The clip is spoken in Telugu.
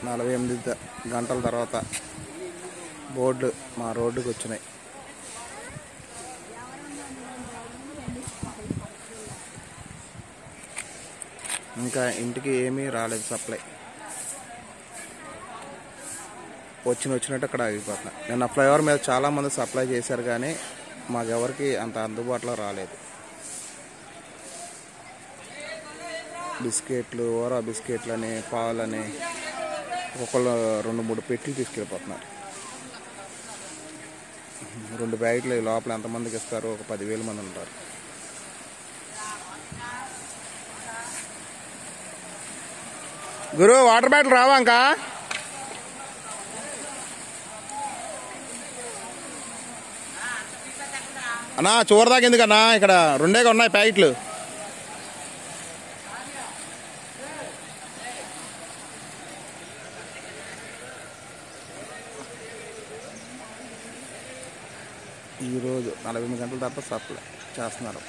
నలభై ఎనిమిది ద- గంటల తర్వాత బోర్డు మా రోడ్డుకి వచ్చినాయి ఇంకా ఇంటికి ఏమీ రాలేదు సప్లై వచ్చిన వచ్చినట్టు అక్కడ ఆగిపోతున్నా నిన్న ఫ్లైఓవర్ మీద చాలా మంది సప్లై చేశారు కానీ మాకెవరికి అంత అందుబాటులో రాలేదు బిస్కెట్లు ఓరా బిస్కెట్లని పాలని ఒక్కొక్కళ్ళు రెండు మూడు పెట్లు తీసుకెళ్ళిపోతున్నారు రెండు బ్యాగులు ఈ లోపల ఎంతమందికి ఇస్తారు ఒక పదివేల మంది ఉంటారు గురు వాటర్ బాటిల్ రావా ఇంకా అన్నా చూరదాకా ఎందుకన్నా ఇక్కడ రెండే ఉన్నాయి ప్యాకెట్లు ఈరోజు నలభై ఎనిమిది గంటల తర్వాత సప్లై చేస్తున్నారు